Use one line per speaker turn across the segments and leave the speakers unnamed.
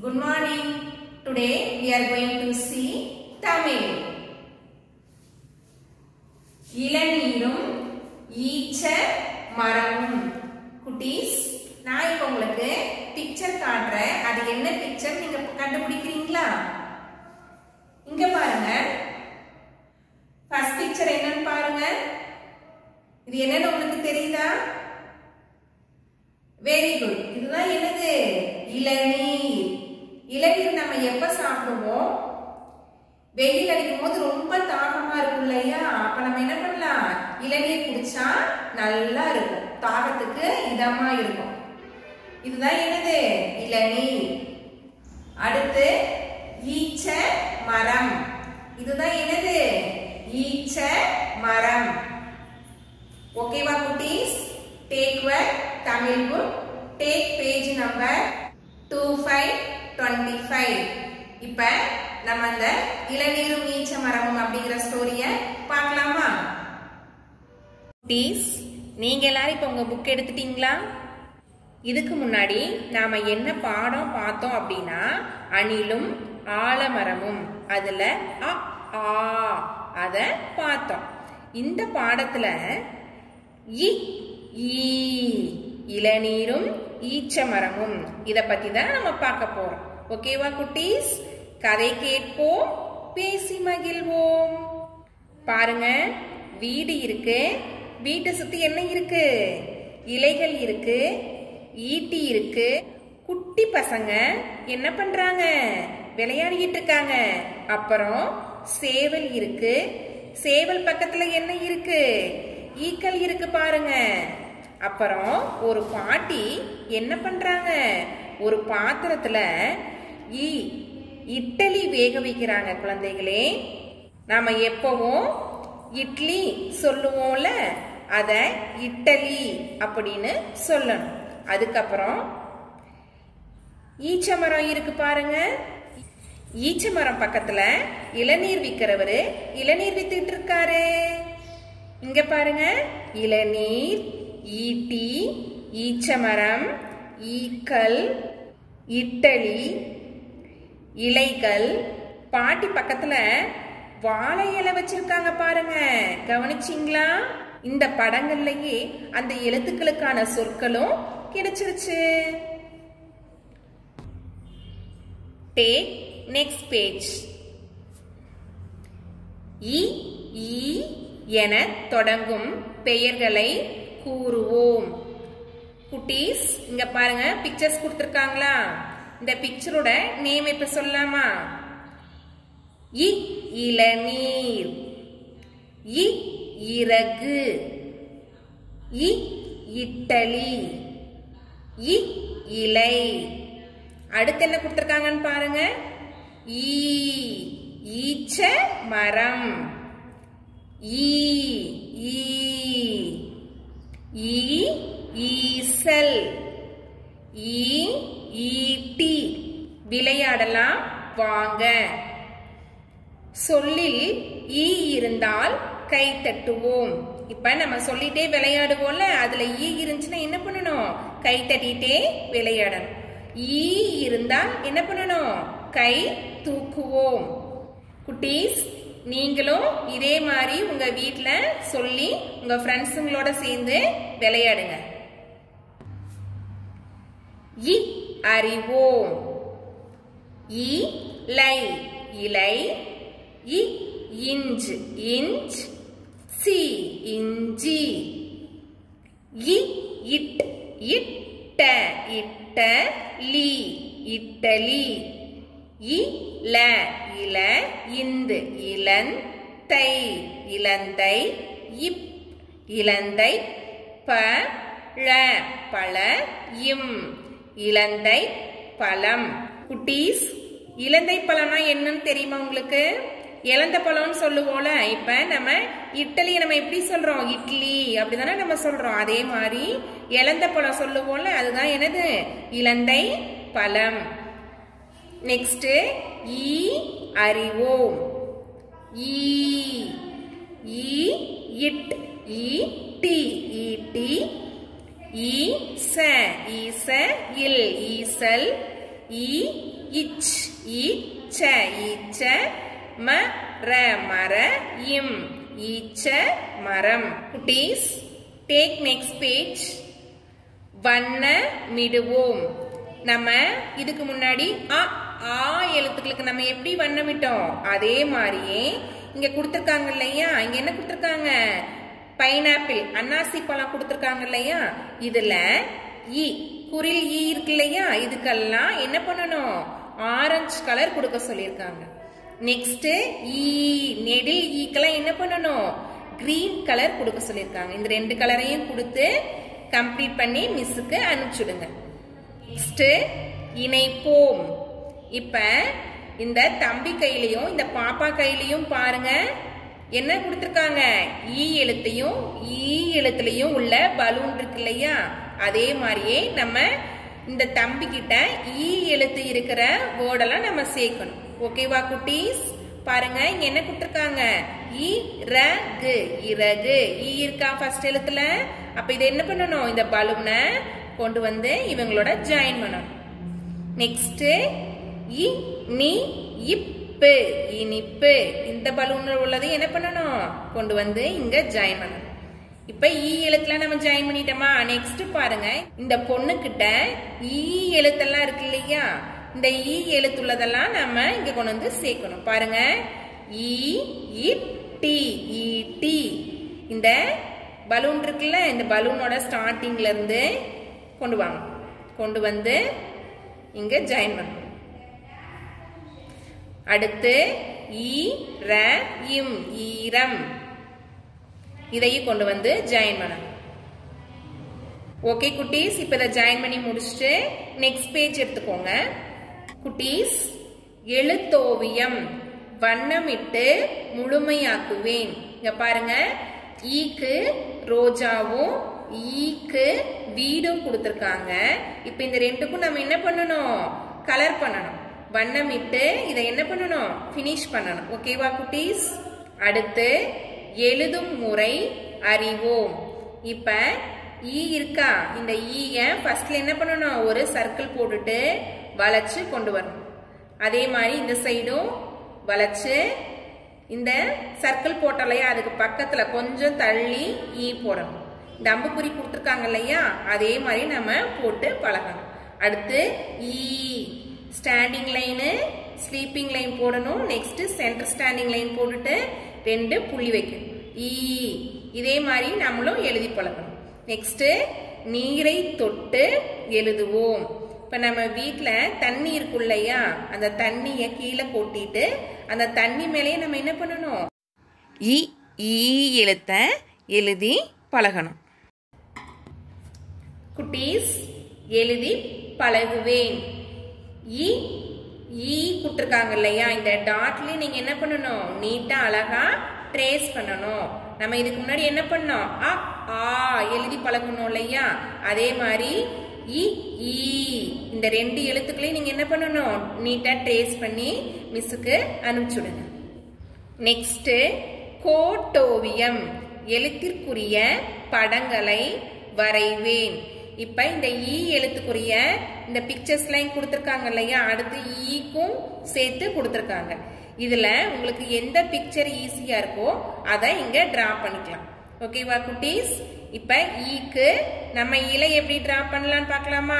Good morning. Today we are going to see Tamil. இளநீரும் ஈச்ச மரமும் குட்டீஸ் நான் இப்போ உங்களுக்கு பிக்சர் காட்டுறேன் அது என்ன பிக்சர் நீங்க கண்டுபிடிக்கிறீங்களா இங்க பாருங்க ஃபர்ஸ்ட் பிக்சர் என்னன்னு பாருங்க இது என்னன்னு உங்களுக்கு தெரியுதா வெரி குட் இதுதான் என்னது இளநீர் இளநீர் நம்ம எப்ப சாப்பிடுவோம் வெயில் அடிக்கும் போது ரொம்ப தாகமா இருக்கும் இல்லையா அப்ப நம்ம என்ன பண்ணலாம் இளநீர் குடிச்சா நல்லா இருக்கும் தாகத்துக்கு இதமா இருக்கும் இதுதான் என்னது இளநீர் அடுத்து ஈச்ச மரம் இதுதான் என்னது ஈச்ச மரம் ஓகேவா குட்டீஸ் take your Tamil book take page number two five twenty five இப்போ நம்ம அந்த இளநீரும் நீச்ச மரமும் அப்படிங்கிற ஸ்டோரியை பார்க்கலாமா குட்டீஸ் நீங்க எல்லாரும் இப்போ உங்க புக் எடுத்துட்டீங்களா இதுக்கு முன்னாடி நாம என்ன பாடம் பார்த்தோம் அப்படின்னா அணிலும் ஆலமரமும் அதுல அ ஆ அத பார்த்தோம் இந்த பாடத்துல இ ஈ இளநீரும் ஈச்ச மரமும் இத பத்தி தான் நம்ம பார்க்க போறோம் ஓகேவா குட்டீஸ் கதை கேட்போம் பேசி மகிழ்வோம் பாருங்க வீடு இருக்கு வீட்டை சுத்தி என்ன இருக்கு இலைகள் இருக்கு ஈட்டி இருக்கு குட்டி பசங்க என்ன பண்றாங்க விளையாடிக்கிட்டு இருக்காங்க அப்புறம் சேவல் இருக்கு சேவல் பக்கத்துல என்ன இருக்கு ஈக்கள் இருக்கு பாருங்க அப்புறம் ஒரு பாட்டி என்ன பண்றாங்க ஒரு பாத்திரத்துல ஈ இட்டலி வேக வைக்கிறாங்க குழந்தைகளே நாம எப்பவும் இட்லி சொல்லுவோம்ல அத இட்டலி அப்படின்னு சொல்லணும் அதுக்கப்புறம் ஈச்ச மரம் இருக்கு பாருங்க ஈச்ச மரம் பக்கத்துல இளநீர் விற்கிறவரு இளநீர் வித்துட்டு இருக்காரு இங்க பாருங்க இளநீர் ஈட்டி ஈச்சமரம் ஈக்கல் இட்டலி இலைகள் பாட்டி பக்கத்துல வாழை இலை வச்சிருக்காங்க பாருங்க கவனிச்சிங்களா இந்த படங்கள்லயே அந்த எழுத்துக்களுக்கான சொற்களும் கிடைச்சிருச்சு டேக் நெக்ஸ்ட் பேஜ் இ ஈ என தொடங்கும் பெயர்களை கூறுவோம் குட்டீஸ் இங்க பாருங்க பிக்சர்ஸ் கொடுத்துருக்காங்களா இந்த பிக்சரோட நேம் இப்ப சொல்லலாமா இ இளநீர் இ இறகு இ இட்டலி இ இலை அடுத்து என்ன கொடுத்துருக்காங்கன்னு பாருங்க ஈ ஈச்ச மரம் ஈ ஈ ஈ ஈசல் ஈ ஈட்டி விளையாடலாம் வாங்க சொல்லில் ஈ இருந்தால் கை தட்டுவோம் இப்ப நம்ம சொல்லிட்டே விளையாடுவோம்ல அதுல ஈ இருந்துச்சுன்னா என்ன பண்ணணும் கை தட்டிட்டே விளையாடணும் ஈ இருந்தால் என்ன பண்ணணும் கை தூக்குவோம் குட்டீஸ் நீங்களும் இதே மாதிரி உங்க வீட்ல சொல்லி உங்க ஃப்ரெண்ட்ஸுங்களோட சேர்ந்து விளையாடுங்க இ அறிவோம் இ லை இலை இ இஞ்ச் இஞ்ச் சி இஞ்சி இ இட் இட்ட இட்ட லி இட்டலி இ ல இல இந்து இளந்தை இளந்தை இப் இளந்தை ப ழ பழ இம் இளந்தை பழம் குட்டீஸ் இலந்தை பழம்னா என்னன்னு தெரியுமா உங்களுக்கு இலந்த பழம்னு சொல்லுவோம்ல இப்ப நம்ம இட்லி நம்ம எப்படி சொல்றோம் இட்லி அப்படிதானே நம்ம சொல்றோம் அதே மாதிரி இலந்த பழம் சொல்லுவோம்ல அதுதான் என்னது இலந்தை பழம் நெக்ஸ்ட் ஈ அறிவோம் ஈ ஈ இட் ஈ டி ஈட்டி ஈச ஈச இல் ஈசல் இ இச் ஈச்ச ஈச்ச ம ர மர இம் ஈச்ச மரம் குட்டீஸ் டேக் நெக்ஸ்ட் பேஜ் வண்ணமிடுவோம் நம்ம இதுக்கு முன்னாடி அ ஆ எழுத்துக்களுக்கு நம்ம எப்படி வண்ணமிட்டோம் அதே மாதிரியே இங்க கொடுத்துருக்காங்க இல்லையா இங்க என்ன கொடுத்துருக்காங்க பைனாப்பிள் அன்னாசி பழம் கொடுத்துருக்காங்க இல்லையா இதுல இ குரில் ஈ இருக்கு இல்லையா இதுக்கெல்லாம் என்ன பண்ணணும் ஆரஞ்சு கலர் கொடுக்க சொல்லியிருக்காங்க நெக்ஸ்ட் ஈ நெடில் ஈக்கெல்லாம் என்ன பண்ணணும் கிரீன் கலர் கொடுக்க சொல்லியிருக்காங்க இந்த ரெண்டு கலரையும் கொடுத்து கம்ப்ளீட் பண்ணி மிஸ்ஸுக்கு அனுப்பிச்சுடுங்க நெக்ஸ்ட் இணைப்போம் இப்ப இந்த தம்பி கையிலையும் இந்த பாப்பா கையிலையும் பாருங்க என்ன கொடுத்துருக்காங்க ஈ எழுத்தையும் ஈ எழுத்துலையும் உள்ள பலூன் இருக்கு இல்லையா அதே மாதிரியே நம்ம இந்த தம்பி கிட்ட ஈ எழுத்து இருக்கிற வேர்டெல்லாம் நம்ம சேர்க்கணும் ஓகேவா குட்டீஸ் பாருங்க இங்க என்ன கொடுத்துருக்காங்க இ ரகு இறகு ஈ இருக்கா ஃபர்ஸ்ட் எழுத்துல அப்ப இதை என்ன பண்ணணும் இந்த பலூனை கொண்டு வந்து இவங்களோட ஜாயின் பண்ணணும் நெக்ஸ்ட் இ நி இப்பு இனிப்பு இந்த பலூன்ல உள்ளதை என்ன பண்ணணும் கொண்டு வந்து இங்க ஜாயின் பண்ணணும் இப்ப ஈ எழுத்துல நம்ம ஜாயின் பண்ணிட்டோமா நெக்ஸ்ட் பாருங்க இந்த பொண்ணு கிட்ட ஈ எழுத்தெல்லாம் இருக்கு இல்லையா இந்த ஈ எழுத்துள்ளதெல்லாம் நம்ம இங்க கொண்டு வந்து சேர்க்கணும் பாருங்க ஈ டி ஈ டி இந்த பலூன் இருக்குல்ல இந்த பலூனோட ஸ்டார்டிங்ல இருந்து கொண்டு வாங்க கொண்டு வந்து இங்க ஜாயின் பண்ணணும் அடுத்து ஈ ர இம் ஈரம் இதையும் கொண்டு வந்து ஜாயின் பண்ணணும் ஓகே குட்டீஸ் இப்போ இதை ஜாயின் பண்ணி முடிச்சுட்டு நெக்ஸ்ட் பேஜ் எடுத்துக்கோங்க குட்டீஸ் எழுத்தோவியம் வண்ணமிட்டு முழுமையாக்குவேன் இங்க பாருங்க ஈக்கு ரோஜாவும் ஈக்கு வீடும் கொடுத்துருக்காங்க இப்போ இந்த ரெண்டுக்கும் நம்ம என்ன பண்ணணும் கலர் பண்ணணும் வண்ணமிட்டு இதை என்ன பண்ணணும் ஃபினிஷ் பண்ணணும் ஓகேவா குட்டீஸ் அடுத்து எழுதும் முறை அறிவோம் இப்ப ஈ இருக்கா இந்த ஈய ஃபர்ஸ்ட்ல என்ன பண்ணணும் ஒரு சர்க்கிள் போட்டுட்டு வளைச்சு கொண்டு வரணும் அதே மாதிரி இந்த சைடும் வளைச்சு இந்த சர்க்கிள் போட்டலையா அதுக்கு பக்கத்துல கொஞ்சம் தள்ளி ஈ போடணும் இந்த அம்புக்குறி கொடுத்துருக்காங்க இல்லையா அதே மாதிரி நம்ம போட்டு பழகணும் அடுத்து ஈ ஸ்டாண்டிங் லைனு ஸ்லீப்பிங் லைன் போடணும் நெக்ஸ்ட் சென்டர் ஸ்டாண்டிங் லைன் போட்டுட்டு ரெண்டு புள்ளி வைக்கணும் ஈ இதே மாதிரி நம்மளும் எழுதி பழகணும் நெக்ஸ்ட் நீரை தொட்டு எழுதுவோம் இப்ப நம்ம வீட்ல தண்ணி இருக்கும் இல்லையா அந்த தண்ணிய கீழே கொட்டிட்டு அந்த தண்ணி மேலேயே நம்ம என்ன பண்ணணும் இ ஈ எழுத்த எழுதி பழகணும் குட்டீஸ் எழுதி பழகுவேன் இ ஈ கொடுத்துருக்காங்க இல்லையா இந்த டாட்லயும் நீங்க என்ன பண்ணணும் நீட்டா அழகா ட்ரேஸ் பண்ணணும் நம்ம இதுக்கு முன்னாடி என்ன பண்ணோம் அ ஆ எழுதி பழகணும் இல்லையா அதே மாதிரி இ ஈ இந்த ரெண்டு எழுத்துக்களையும் நீங்க என்ன பண்ணணும் நீட்டா ட்ரேஸ் பண்ணி மிஸ்ஸுக்கு அனுப்பிச்சுடுங்க நெக்ஸ்ட் கோட்டோவியம் எழுத்திற்குரிய படங்களை வரைவேன் இப்ப இந்த ஈ எழுத்துக்குரிய இந்த பிக்சர்ஸ் லைன் கொடுத்துருக்காங்க இல்லையா அடுத்து ஈக்கும் சேர்த்து கொடுத்துருக்காங்க இதுல உங்களுக்கு எந்த பிக்சர் ஈஸியா இருக்கோ அதை இங்க டிரா பண்ணிக்கலாம் ஓகேவா குட்டீஸ் இப்ப ஈக்கு நம்ம இலை எப்படி டிரா பண்ணலாம்னு பார்க்கலாமா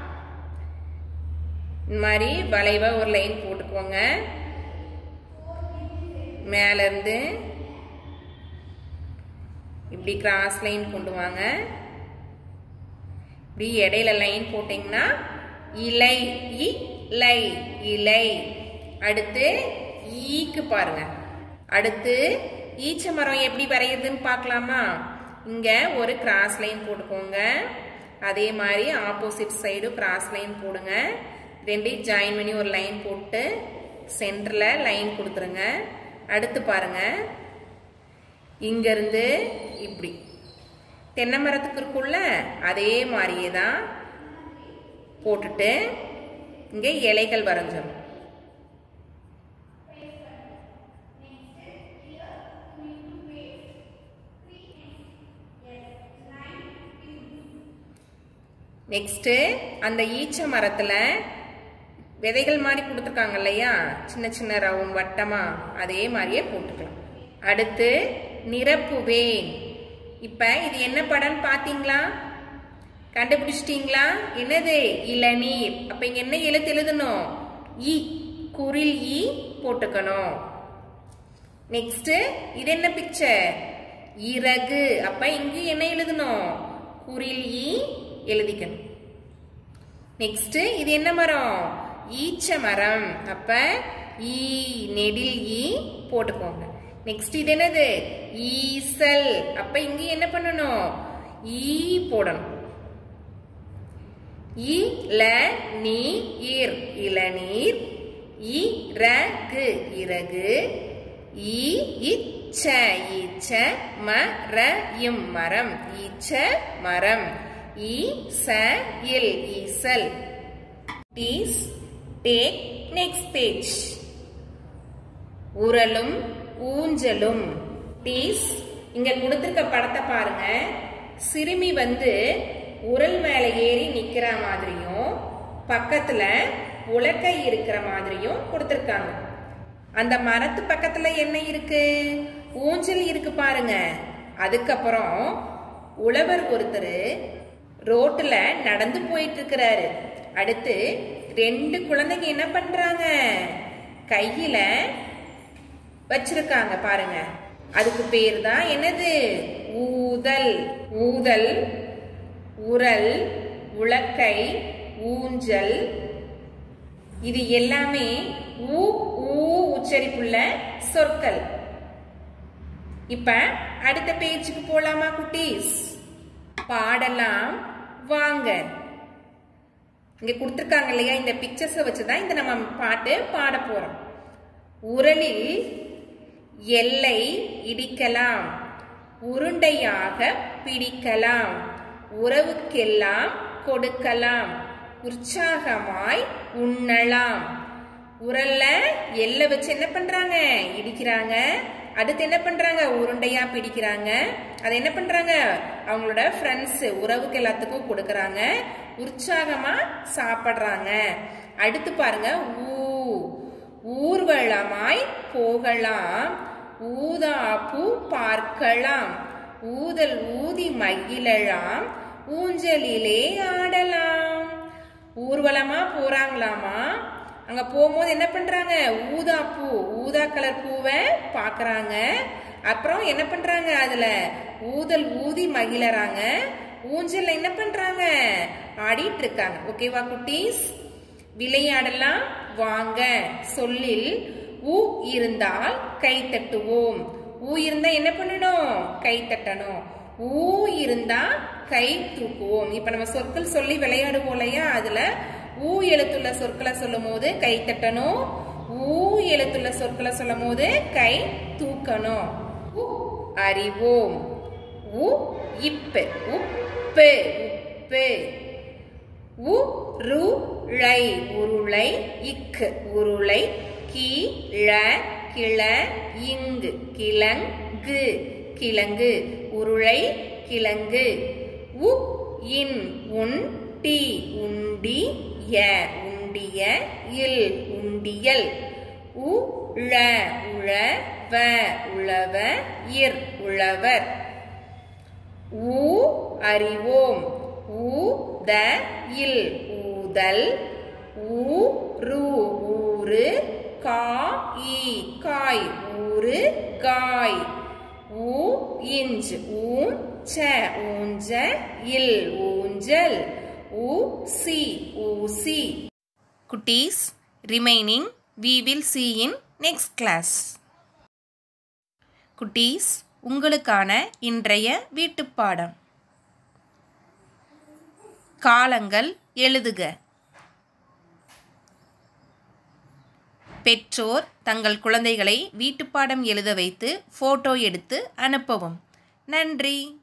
இந்த மாதிரி வளைவா ஒரு லைன் போட்டுக்கோங்க மேல இருந்து இப்படி கிராஸ் லைன் கொண்டு வாங்க இப்படி இடையில லைன் போட்டீங்கன்னா இலை இலை இலை அடுத்து ஈக்கு பாருங்க அடுத்து ஈச்ச மரம் எப்படி வரையுதுன்னு பார்க்கலாமா இங்க ஒரு கிராஸ் லைன் போட்டுக்கோங்க அதே மாதிரி ஆப்போசிட் சைடு கிராஸ் லைன் போடுங்க ரெண்டையும் ஜாயின் பண்ணி ஒரு லைன் போட்டு சென்டர்ல லைன் கொடுத்துருங்க அடுத்து பாருங்க இங்க இருந்து இப்படி தென்னை மரத்துக்கு இருக்குள்ள அதே மாதிரியே தான் போட்டுட்டு இங்க இலைகள் வரைஞ்சிடும் நெக்ஸ்ட் அந்த ஈச்ச மரத்துல விதைகள் மாதிரி கொடுத்துருக்காங்க இல்லையா சின்ன சின்ன ரவுண்ட் வட்டமா அதே மாதிரியே போட்டுக்கலாம் அடுத்து நிரப்புவேன் இப்ப இது என்ன படம்னு பாத்தீங்களா கண்டுபிடிச்சிட்டீங்களா என்னது இளநீர் அப்ப இங்க என்ன எழுத்து எழுதணும் இ குரில் இ போட்டுக்கணும் நெக்ஸ்ட் இது என்ன பிக்சர் இறகு அப்ப இங்க என்ன எழுதணும் குரில் இ எழுதிக்கணும் நெக்ஸ்ட் இது என்ன மரம் ஈச்ச மரம் அப்ப ஈ நெடில் ஈ போட்டுக்கோங்க நெக்ஸ்ட் இது என்னது ஈசல் அப்ப இங்க என்ன பண்ணணும் ஈ போடணும் இல நீ இர் இளநீர் இறகு இறகு ஈ இச்ச ஈச்ச மர இம் மரம் ஈச்ச மரம் ஈ ச இல் ஈசல் டீஸ் டேக் நெக்ஸ்ட் பேஜ் உரலும் ஊஞ்சலும் டீஸ் இங்க கொடுத்திருக்க படத்தை பாருங்க சிறுமி வந்து உரல் மேல ஏறி நிக்கிற மாதிரியும் பக்கத்துல உலக்கை இருக்கிற மாதிரியும் கொடுத்திருக்காங்க அந்த மரத்து பக்கத்துல என்ன இருக்கு ஊஞ்சல் இருக்கு பாருங்க அதுக்கப்புறம் உழவர் ஒருத்தர் ரோட்டுல நடந்து போயிட்டு இருக்கிறாரு அடுத்து ரெண்டு குழந்தைங்க என்ன பண்றாங்க கையில வச்சிருக்காங்க பாருங்க அதுக்கு பேர் தான் என்னது ஊதல் ஊதல் உரல் உலக்கை ஊஞ்சல் இது எல்லாமே ஊ ஊ உச்சரிப்புள்ள சொற்கள் இப்ப அடுத்த பேஜுக்கு போலாமா குட்டீஸ் பாடலாம் வாங்க இங்க கொடுத்துருக்காங்க இல்லையா இந்த பிக்சர்ஸை வச்சுதான் இந்த நம்ம பாட்டு பாட போறோம் உரலில் எல்லை இடிக்கலாம் உருண்டையாக பிடிக்கலாம் உறவுக்கெல்லாம் கொடுக்கலாம் உற்சாகமாய் உண்ணலாம் உரல்ல எல்லை வச்சு என்ன பண்றாங்க இடிக்கிறாங்க அடுத்து என்ன பண்றாங்க உருண்டையா பிடிக்கிறாங்க அதை என்ன பண்றாங்க அவங்களோட ஃப்ரெண்ட்ஸ் உறவுக்கு எல்லாத்துக்கும் கொடுக்கறாங்க உற்சாகமா சாப்பிடுறாங்க அடுத்து பாருங்க ஊ ஊர்வலமாய் போகலாம் ஊதாப்பூ பார்க்கலாம் ஊதல் ஊதி மகிழலாம் ஊஞ்சலிலே ஆடலாம் ஊர்வலமா போறாங்களாமா அங்க போகும்போது என்ன பண்றாங்க ஊதா பூ ஊதா கலர் பூவை பாக்குறாங்க அப்புறம் என்ன பண்றாங்க அதுல ஊதல் ஊதி மகிழறாங்க ஊஞ்சல்ல என்ன பண்றாங்க ஆடிட்டு இருக்காங்க ஓகேவா குட்டீஸ் விளையாடலாம் வாங்க சொல்லில் ஊ இருந்தால் கை தட்டுவோம் ஊ இருந்தா என்ன பண்ணணும் கை தட்டணும் ஊ இருந்தா கை தூக்குவோம் இப்ப நம்ம சொற்கள் சொல்லி விளையாடுவோம் இல்லையா அதுல ஊ எழுத்துள்ள சொற்களை சொல்லும் போது கை தட்டணும் ஊ எழுத்துள்ள சொற்களை சொல்லும் போது கை தூக்கணும் உ அறிவோம் உ இப்பு உப்பு உப்பு உ ரு ழை உருளை இக்கு உருளை கி ழ கிள இங்கு கிழங்கு கிழங்கு உருளை கிழங்கு உ இன் உன் டி உண்டி ய உண்டிய இல் உண்டியல் உ ழ உழ வ உழவ இர் உழவர் ஊ அறிவோம் ஊ த இல் ஊதல் ஊ ரு ஊரு கா இ காய் ஊரு காய் ஊ இஞ்ச் ஊன் ச ஊஞ்ச இல் ஊஞ்சல் ஊ சி ஊசி குட்டீஸ் remaining we will see in next class குட்டீஸ் உங்களுக்கான இன்றைய வீட்டுப்பாடம் காலங்கள் எழுதுக பெற்றோர் தங்கள் குழந்தைகளை வீட்டுப்பாடம் எழுத வைத்து ஃபோட்டோ எடுத்து அனுப்பவும் நன்றி